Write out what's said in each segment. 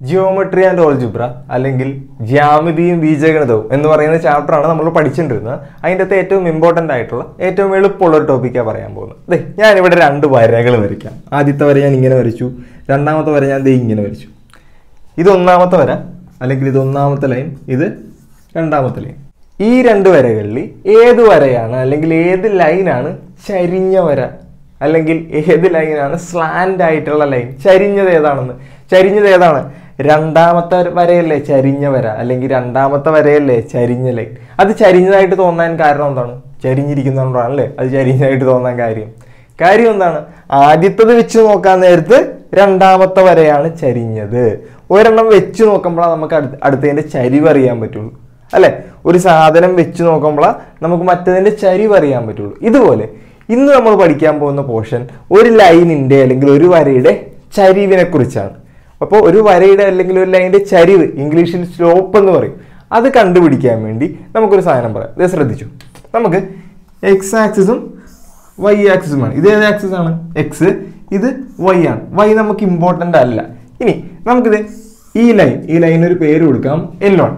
geometry and algebra അല്ലെങ്കിൽ ജ്യാമിതിയും ബീജഗണിതവും എന്ന് പറയുന്ന ചാപ്റ്ററാണ് നമ്മൾ പഠിച്ചുകൊണ്ടിരുന്നത് അതിൻ്റെ അകത്ത് ഏറ്റവും ഇമ്പോർട്ടൻ്റ് ആയിട്ടുള്ള ഏറ്റവും എളുപ്പമുള്ള ഒരു ടോപ്പിക്കാണ് പറയാൻ പോകുന്നത് ദേ ഞാനിവിടെ രണ്ട് വരകൾ വരയ്ക്കാം ആദ്യത്തെ വര ഞാൻ ഇങ്ങനെ വരച്ചു രണ്ടാമത്തെ വര ഞാൻ ദേ ഇങ്ങനെ വരച്ചു ഇത് ഒന്നാമത്തെ വര അല്ലെങ്കിൽ ഇത് ഒന്നാമത്തെ ലൈൻ ഇത് രണ്ടാമത്തെ ലൈൻ ഈ രണ്ട് വരകളിൽ ഏത് വരയാണ് അല്ലെങ്കിൽ ഏത് ലൈനാണ് ചരിഞ്ഞ വര അല്ലെങ്കിൽ ഏത് ലൈനാണ് സ്ലാൻഡ് ആയിട്ടുള്ള ലൈൻ ചരിഞ്ഞത് ഏതാണെന്ന് ചരിഞ്ഞത് ഏതാണ് രണ്ടാമത്തെ വരയല്ലേ ചരിഞ്ഞ വര അല്ലെങ്കിൽ രണ്ടാമത്തെ വരയല്ലേ ചരിഞ്ഞ ലൈൻ അത് ചരിഞ്ഞതായിട്ട് തോന്നാൻ കാരണം എന്താണ് ചരിഞ്ഞിരിക്കുന്നതുകൊണ്ടാണല്ലേ അത് ചരിഞ്ഞതായിട്ട് തോന്നാൻ കാര്യം കാര്യം എന്താണ് ആദ്യത്തത് വെച്ച് നോക്കാൻ നേരത്ത് രണ്ടാമത്തെ വരയാണ് ചരിഞ്ഞത് ഒരെണ്ണം വെച്ച് നോക്കുമ്പോഴാണ് നമുക്ക് അടുത്ത അടുത്തതിന്റെ ചരിവ് അറിയാൻ പറ്റുള്ളൂ അല്ലെ ഒരു സാധനം വെച്ച് നോക്കുമ്പോഴാണ് നമുക്ക് മറ്റതിന്റെ ചരിവ് അറിയാൻ പറ്റുള്ളൂ ഇതുപോലെ ഇന്ന് നമ്മൾ പഠിക്കാൻ പോകുന്ന പോർഷൻ ഒരു ലൈനിന്റെ അല്ലെങ്കിൽ ഒരു വരയുടെ ചരിവിനെ കുറിച്ചാണ് അപ്പോൾ ഒരു വരയുടെ അല്ലെങ്കിൽ ഒരു ലൈനിന്റെ ചരിവ് ഇംഗ്ലീഷിൽ സ്ലോപ്പ് എന്ന് പറയും അത് കണ്ടുപിടിക്കാൻ വേണ്ടി നമുക്കൊരു സാധനം പറയാം ഇത് ശ്രദ്ധിച്ചു നമുക്ക് എക്സ് ആക്സിസും വൈ ആക്സിസുമാണ് ഇത് ഏത് ആക്സിസ് ആണ് എക്സ് ഇത് വൈ ആണ് വൈ നമുക്ക് ഇമ്പോർട്ടൻ്റ് അല്ല ഇനി നമുക്കിത് ഈ ലൈൻ ഈ ലൈൻ ഒരു പേര് കൊടുക്കാം എൽ വൺ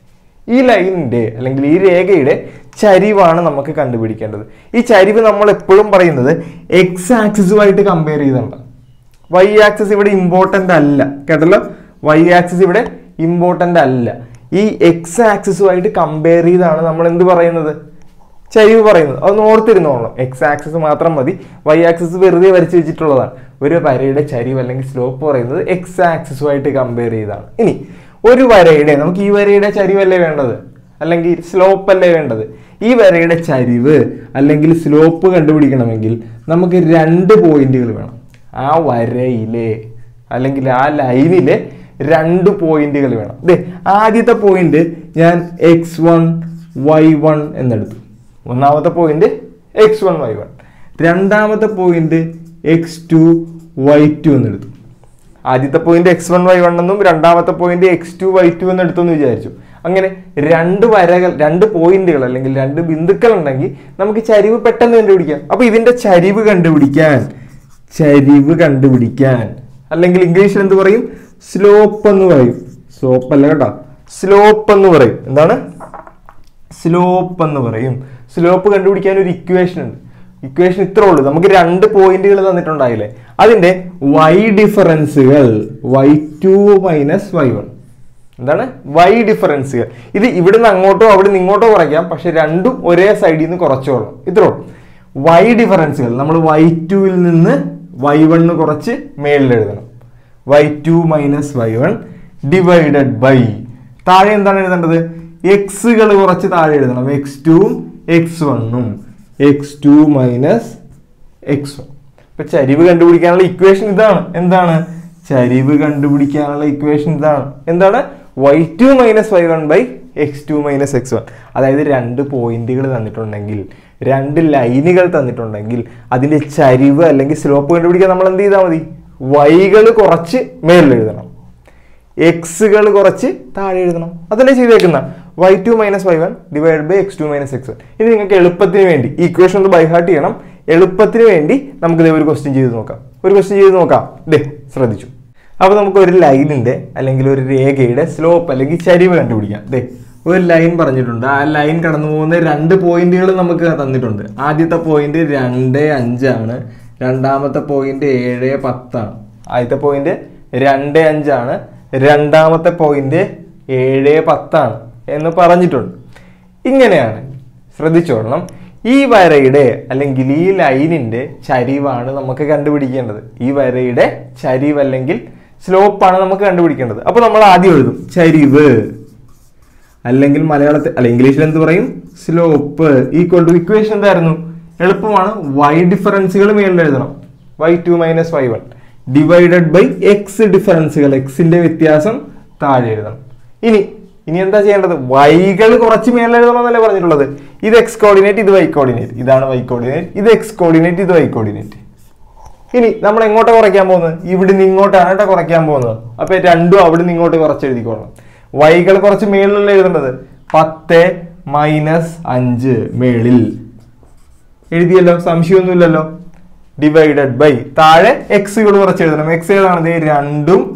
ഈ ലൈനിന്റെ അല്ലെങ്കിൽ ഈ രേഖയുടെ ചരിവാണ് നമുക്ക് കണ്ടുപിടിക്കേണ്ടത് ഈ ചരിവ് നമ്മൾ എപ്പോഴും പറയുന്നത് എക്സ് ആക്സിസുമായിട്ട് കമ്പയർ ചെയ്താണ് വൈ ആക്സിസ് ഇവിടെ ഇമ്പോർട്ടൻ്റ് അല്ല കേട്ടല്ലോ വൈ ആക്സിസ് ഇവിടെ ഇമ്പോർട്ടൻ്റ് അല്ല ഈ എക്സ് ആക്സിസുമായിട്ട് കമ്പയർ ചെയ്താണ് നമ്മൾ എന്ത് പറയുന്നത് ചരിവ് പറയുന്നത് അതൊന്ന് ഓർത്തിരുന്നോളണം എക്സ് ആക്സിസ് മാത്രം മതി വൈ ആക്സിസ് വെറുതെ വരച്ച് വെച്ചിട്ടുള്ളതാണ് ഒരു വരയുടെ ചരിവ് അല്ലെങ്കിൽ സ്ലോപ്പ് പറയുന്നത് എക്സ് ആക്സിസുമായിട്ട് കമ്പയർ ചെയ്താണ് ഇനി ഒരു വരയുടെ നമുക്ക് ഈ വരയുടെ ചരിവല്ലേ വേണ്ടത് അല്ലെങ്കിൽ സ്ലോപ്പ് അല്ലേ വേണ്ടത് ഈ വരയുടെ ചരിവ് അല്ലെങ്കിൽ സ്ലോപ്പ് കണ്ടുപിടിക്കണമെങ്കിൽ നമുക്ക് രണ്ട് പോയിന്റുകൾ വേണം ആ വരയിലെ അല്ലെങ്കിൽ ആ ലൈനിലെ രണ്ട് പോയിന്റുകൾ വേണം ദേ ആദ്യത്തെ പോയിന്റ് ഞാൻ എക്സ് വൺ വൈ വൺ എന്നെടുത്തു ഒന്നാമത്തെ point X one Y one രണ്ടാമത്തെ point X two Y two എന്നെടുത്തു ആദ്യത്തെ point X one Y one എന്നും രണ്ടാമത്തെ point X two Y two എന്ന് എടുത്തെന്ന് വിചാരിച്ചു അങ്ങനെ രണ്ട് വരകൾ രണ്ട് പോയിന്റുകൾ അല്ലെങ്കിൽ രണ്ട് ബിന്ദുക്കൾ ഉണ്ടെങ്കിൽ നമുക്ക് ചരിവ് പെട്ടെന്ന് കണ്ടുപിടിക്കാം അപ്പൊ ഇതിന്റെ ചരിവ് കണ്ടുപിടിക്കാൻ ചരിവ് കണ്ടുപിടിക്കാൻ അല്ലെങ്കിൽ ഇംഗ്ലീഷിൽ എന്ത് പറയും സ്ലോപ്പ് എന്ന് പറയും സ്ലോപ്പ് അല്ല കേട്ടോ സ്ലോപ്പ് എന്ന് പറയും എന്താണ് സ്ലോപ്പ് എന്ന് പറയും സ്ലോപ്പ് കണ്ടുപിടിക്കാൻ ഒരു ഇക്വേഷൻ ഉണ്ട് ഇക്വേഷൻ ഇത്രേ ഉള്ളൂ നമുക്ക് രണ്ട് പോയിന്റുകൾ തന്നിട്ടുണ്ടായില്ലേ അതിന്റെ വൈ ഡിഫറൻസുകൾ Y two minus Y one എന്താണ് വൈ ഡിഫറൻസുകൾ ഇത് ഇവിടുന്ന് അങ്ങോട്ടോ അവിടെ നിന്ന് ഇങ്ങോട്ടോ കുറയ്ക്കാം പക്ഷെ രണ്ടും ഒരേ സൈഡിൽ നിന്ന് കുറച്ചോളാം ഇത്രേ ഉള്ളൂ വൈ ഡിഫറൻസുകൾ നമ്മൾ വൈ ടുവിൽ നിന്ന് വൈ വണ്ണ് കുറച്ച് മേളിൽ എഴുതണം Y two minus Y one divided by താഴെ എന്താണ് എഴുതേണ്ടത് എക്സുകൾ കുറച്ച് താഴെ എഴുതണം എക്സ് ടുവും എക്സ് വണ്ണും X two minus X one ഇപ്പൊ ചരിവ് കണ്ടുപിടിക്കാനുള്ള ഇക്വേഷൻ ഇതാണ് എന്താണ് ചരിവ് കണ്ടുപിടിക്കാനുള്ള ഇക്വേഷൻ ഇതാണ് എന്താണ് Y two minus Y one by X two minus X one അതായത് രണ്ട് പോയിന്റുകൾ തന്നിട്ടുണ്ടെങ്കിൽ രണ്ട് ലൈനുകൾ തന്നിട്ടുണ്ടെങ്കിൽ അതിന്റെ ചരിവ് അല്ലെങ്കിൽ സ്ലോപ്പ് കണ്ടുപിടിക്കാൻ നമ്മൾ എന്ത് ചെയ്താൽ മതി വൈകൾ കുറച്ച് മേളിൽ എഴുതണം എക്സുകൾ കുറച്ച് താഴെ എഴുതണം അതല്ലേ ചെയ്തേക്കുന്ന Y two minus Y one divide by X two minus X one ഇനി നിങ്ങൾക്ക് എളുപ്പത്തിന് വേണ്ടി ഈ ഇക്വേഷൻ ഒന്ന് ബൈഹാർട്ട് ചെയ്യണം എളുപ്പത്തിന് വേണ്ടി നമുക്ക് ഇതേ ഒരു ക്വസ്റ്റ്യൻ ചെയ്ത് നോക്കാം ഒരു ക്വസ്റ്റ്യൻ ചെയ്ത് നോക്കാം ദേ ശ്രദ്ധിച്ചു അപ്പോൾ നമുക്ക് ഒരു ലൈനിന്റെ അല്ലെങ്കിൽ ഒരു രേഖയുടെ സ്ലോപ്പ് അല്ലെങ്കിൽ ചരിവ് കണ്ടുപിടിക്കാം ദേ ഒരു ലൈൻ പറഞ്ഞിട്ടുണ്ട് ആ ലൈൻ കടന്നു പോകുന്ന രണ്ട് പോയിന്റുകൾ നമുക്ക് തന്നിട്ടുണ്ട് ആദ്യത്തെ പോയിന്റ് രണ്ട് അഞ്ചാണ് രണ്ടാമത്തെ പോയിന്റ് ഏഴ് പത്താണ് ആദ്യത്തെ പോയിന്റ് രണ്ട് അഞ്ചാണ് രണ്ടാമത്തെ പോയിന്റ് ഏഴ് പത്താണ് എന്ന് പറഞ്ഞിട്ടുണ്ട് ഇങ്ങനെയാണ് ശ്രദ്ധിച്ചോളണം ഈ വരയുടെ അല്ലെങ്കിൽ ഈ ലൈനിന്റെ ചരിവാണ് നമുക്ക് കണ്ടുപിടിക്കേണ്ടത് ഈ വരയുടെ ചരിവ് അല്ലെങ്കിൽ സ്ലോപ്പാണ് നമുക്ക് കണ്ടുപിടിക്കേണ്ടത് അപ്പൊ നമ്മൾ ആദ്യം എഴുതും ചരിവ് അല്ലെങ്കിൽ മലയാളത്തിൽ അല്ല ഇംഗ്ലീഷിൽ എന്ത് പറയും സ്ലോപ്പ് ഈക്വൽ ടു ഇക്വേഷൻ എന്തായിരുന്നു എളുപ്പമാണ് വൈ ഡിഫറൻസുകൾ മേളിൽ എഴുതണം Y two minus Y one divided by X ഡിഫറൻസുകൾ എക്സിന്റെ വ്യത്യാസം താഴെ എഴുതണം ഇനി ഇനി എന്താ ചെയ്യേണ്ടത് വൈകൾ കുറച്ച് മേളിൽ എഴുതണം എന്നല്ലേ പറഞ്ഞിട്ടുള്ളത് ഇത് എക്സ് കോർഡിനേറ്റ് ഇത് വൈ കോർഡിനേറ്റ് ഇതാണ് വൈ കോർഡിനേറ്റ് ഇത് എക്സ് കോർഡിനേറ്റ് ഇത് വൈ കോർഡിനേറ്റ് ഇനി നമ്മൾ എങ്ങോട്ടാ കുറയ്ക്കാൻ പോകുന്നത് ഇവിടുന്ന് ഇങ്ങോട്ടാണ് കേട്ടോ കുറയ്ക്കാൻ പോകുന്നത് അപ്പൊ രണ്ടും അവിടുന്ന് ഇങ്ങോട്ട് കുറച്ച് എഴുതിക്കോളണം വൈകൾ കുറച്ച് മേളിലുള്ള എഴുതേണ്ടത് പത്ത് മൈനസ് അഞ്ച് മേളിൽ എഴുതിയല്ലോ സംശയമൊന്നുമില്ലല്ലോ ഡിവൈഡഡ് ബൈ താഴെ എക്സുകൾ കുറച്ച് എഴുതണം എക്സ് ഏതാണ് ദേ രണ്ടും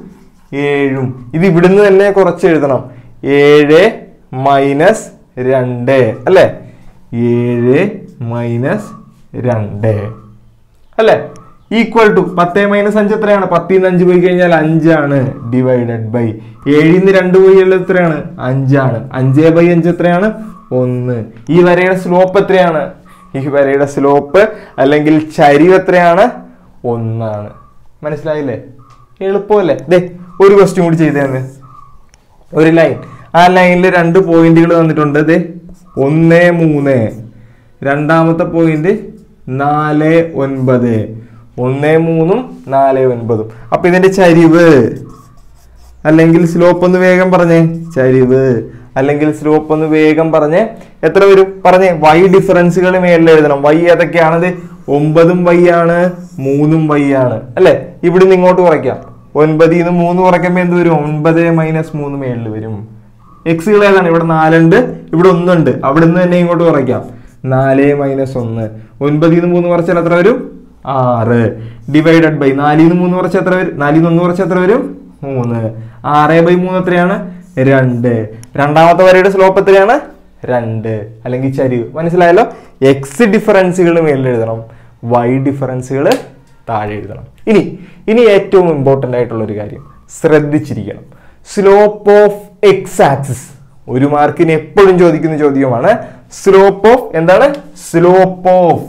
ഏഴും ഇത് ഇവിടുന്ന് തന്നെ കുറച്ച് എഴുതണം ഏഴ് മൈനസ് രണ്ട് അല്ലേ ഏഴ് മൈനസ് രണ്ട് അല്ലേ ഈക്വൽ ടു പത്ത് മൈനസ് അഞ്ച് എത്രയാണ് പത്തിൽ നിന്ന് അഞ്ച് പോയി കഴിഞ്ഞാൽ അഞ്ചാണ് ഡിവൈഡഡ് ബൈ ഏഴിൽ നിന്ന് രണ്ട് പോയി കഴിഞ്ഞാൽ എത്രയാണ് അഞ്ചാണ് അഞ്ച് ബൈ അഞ്ച് എത്രയാണ് ഒന്ന് ഈ വരയുടെ സ്ലോപ്പ് എത്രയാണ് ഈ വരയുടെ സ്ലോപ്പ് അല്ലെങ്കിൽ ചരിവ് എത്രയാണ് ഒന്നാണ് മനസ്സിലായില്ലേ എളുപ്പമല്ലേ ദേ ഒരു ക്വസ്റ്റ്യൻ കൂടി ചെയ്തേന്ന് ഒരു ലൈൻ ആ ലൈനിൽ രണ്ട് പോയിന്റുകൾ തന്നിട്ടുണ്ട് ദേ ഒന്ന് മൂന്ന് രണ്ടാമത്തെ പോയിന്റ് നാല് ഒൻപത് ഒന്ന് മൂന്നും നാല് ഒൻപതും അപ്പൊ ഇതിന്റെ ചരിവ് അല്ലെങ്കിൽ സ്ലോപ്പ് ഒന്ന് വേഗം പറഞ്ഞേ ചരിവ് അല്ലെങ്കിൽ സ്ലോപ്പ് ഒന്ന് വേഗം പറഞ്ഞേ എത്ര വരും പറഞ്ഞേ വൈ ഡിഫറൻസുകൾ മേളിൽ എഴുതണം വൈ ഏതൊക്കെയാണത് ഒമ്പതും വൈ ആണ് മൂന്നും വൈ ആണ് അല്ലെ ഇവിടുന്ന് ഇങ്ങോട്ട് കുറയ്ക്കാം ഒൻപതിൽ നിന്ന് മൂന്ന് കുറയ്ക്കുമ്പോൾ എന്ത് വരും ഒൻപത് മൈനസ് മൂന്ന് മേളിൽ വരും എക്സുകൾ ഏതാണ് ഇവിടെ നാലുണ്ട് ഇവിടെ ഒന്നുണ്ട് അവിടെ നിന്ന് തന്നെ ഇങ്ങോട്ട് കുറയ്ക്കാം നാല് മൈനസ് ഒന്ന് ഒൻപതിൽ നിന്ന് മൂന്ന് കുറച്ചാൽ എത്ര വരും ആറ് ഡിവൈഡഡ് ബൈ നാലിൽ നിന്ന് മൂന്ന് കുറച്ച് എത്ര വരും നാലിൽ നിന്ന് ഒന്ന് കുറച്ച് എത്ര വരും മൂന്ന് ആറ് ബൈ മൂന്ന് എത്രയാണ് രണ്ട് രണ്ടാമത്തെ വരയുടെ സ്ലോപ്പ് എത്രയാണ് രണ്ട് അല്ലെങ്കിൽ ചരിവ് മനസ്സിലായല്ലോ എക്സ് ഡിഫറൻസുകൾ മേളിൽ എഴുതണം വൈ ഡിഫറൻസുകൾ താഴെ എഴുതണം ഇനി ഇനി ഏറ്റവും ഇമ്പോർട്ടൻ്റ് ആയിട്ടുള്ള ഒരു കാര്യം ശ്രദ്ധിച്ചിരിക്കണം സ്ലോപ്പ് ഓഫ് എക്സ് ആക്സിസ് ഒരു മാർക്കിന് എപ്പോഴും ചോദിക്കുന്ന ചോദ്യമാണ് സ്ലോപ്പ് ഓഫ് എന്താണ് slope of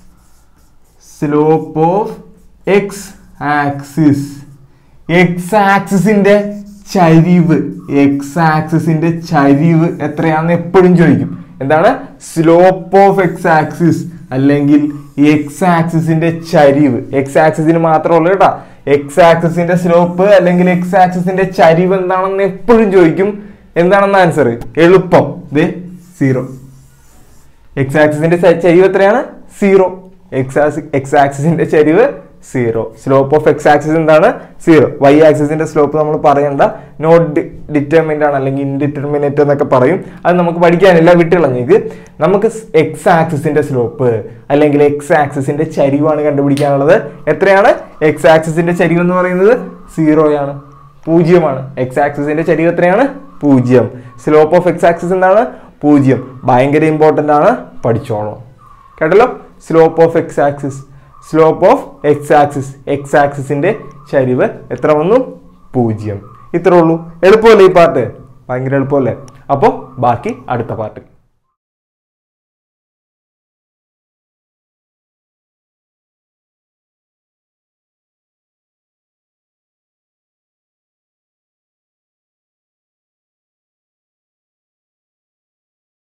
slope of X axis X ആക്സിസിന്റെ ചരിവ് എക്സ് ആക്സിസിന്റെ ചരിവ് എത്രയാണെന്ന് എപ്പോഴും ചോദിക്കും എന്താണ് സ്ലോപ്പ് ഓഫ് എക്സ് ആക്സിസ് അല്ലെങ്കിൽ എക്സ് ആക്സിസിന്റെ ചരിവ് എക്സ് ആക്സിസിന് മാത്രമല്ല കേട്ടാ എക്സ് ആക്സിസിന്റെ സ്ലോപ്പ് അല്ലെങ്കിൽ എക്സ് ആക്സിസിന്റെ ചരിവ് എന്താണെന്ന് എപ്പോഴും ചോദിക്കും എന്താണെന്ന് ആൻസർ എളുപ്പം ദേ സീറോ എക്സ് ആക്സിസിന്റെ ചരിവ് എത്രയാണ് സീറോ എക്സ് എക്സ് ആക്സിസിന്റെ ചരിവ് zero slope of X axis എന്താണ് സീറോ വൈ ആക്സിസിന്റെ സ്ലോപ്പ് നമ്മൾ പറയണ്ട നോട്ട് ഡിറ്റർമിൻഡ് ആണ് അല്ലെങ്കിൽ ഇൻഡിറ്റർമിനേറ്റ് എന്നൊക്കെ പറയും അത് നമുക്ക് പഠിക്കാനില്ല വിട്ടുകളഞ്ഞേക്ക് നമുക്ക് എക്സ് ആക്സിസിന്റെ സ്ലോപ്പ് അല്ലെങ്കിൽ എക്സ് ആക്സിസിന്റെ ചരിവാണ് കണ്ടുപിടിക്കാനുള്ളത് എത്രയാണ് എക്സ് ആക്സിസിന്റെ ചരിവ് എന്ന് പറയുന്നത് സീറോയാണ് പൂജ്യമാണ് എക്സ് ആക്സിസിന്റെ ചരിവ് എത്രയാണ് പൂജ്യം സ്ലോപ്പ് ഓഫ് എക്സ് ആക്സിസ് എന്താണ് പൂജ്യം ഭയങ്കര ഇമ്പോർട്ടൻ്റ് ആണ് പഠിച്ചോളണം കേട്ടല്ലോ slope of X axis slope of X axis X ആക്സിസിന്റെ ചരിവ് എത്ര വന്നു പൂജ്യം ഇത്രേ ഉള്ളൂ എളുപ്പമല്ലേ ഈ പാർട്ട് ഭയങ്കര എളുപ്പമല്ലേ അപ്പോൾ ബാക്കി അടുത്ത പാർട്ട്